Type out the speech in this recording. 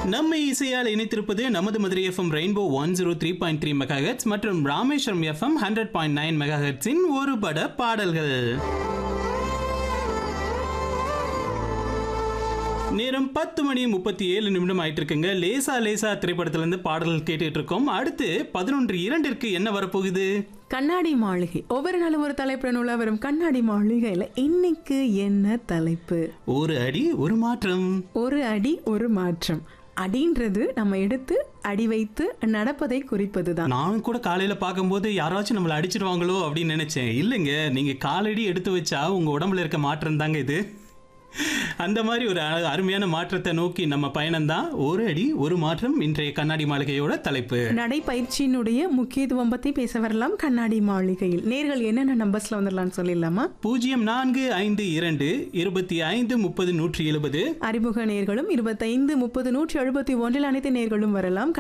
நம்ம இசையால் இணைத்திருப்பது நமது Madurai FM rainbow one zero three point three megahertz மற்றும் Rameswaram FM hundred point nine மெகாஹெட்ஸின் ஒரு பட பாடல்கள் நேரம் பத்து மணி முப்பத்தி ஏழு நிமிடம் ஆயிட்டு இருக்குங்க லேசா லேசா திரைப்படத்திலிருந்து பாடல்கள் கேட்டுட்டு இருக்கோம் அடுத்து பதினொன்று இரண்டிற்கு என்ன வரப்போகுது கண்ணாடி மாளிகை ஒவ்வொரு நாளும் ஒரு தலைப்புடன் உள்ள வரும் கண்ணாடி மாளிகையில இன்னைக்கு என்ன தலைப்பு ஒரு அடி ஒரு மாற்றம் ஒரு அடி ஒரு மாற்றம் அடின்றது நம்ம எடுத்து அடி வைத்து நடப்பதை குறிப்பது தான் நானும் கூட காலையில பார்க்கும்போது யாராச்சும் நம்மளை அடிச்சிருவாங்களோ அப்படின்னு நினைச்சேன் இல்லைங்க நீங்க காலடி எடுத்து வச்சா உங்க உடம்புல இருக்க மாற்றம் தாங்க இது அந்த மாதிரி ஒரு அழ- அருமையான மாற்றத்தை நோக்கி நம்ம பயணம் தான் ஒரு அடி ஒரு மாற்றம் இன்றைய கண்ணாடி மாளிகையோட தலைப்பு நடைப்பயிற்சியினுடைய முக்கியத்துவம் பத்தி பேச வரலாம் கண்ணாடி மாளிகையில் நேர்கள் என்னென்ன நம்பர்ஸ்ல வந்துடலாம்னு சொல்லிடலாமா பூஜ்ஜியம் நான்கு ஐந்து இரண்டு இருபத்தி ஐந்து முப்பது நூற்றி எழுபது அறிமுக நேர்களும் இருபத்தைந்து முப்பது நூற்றி எழுபத்தி ஒன்றில் அனைத்து நேர்களும் வரலாம்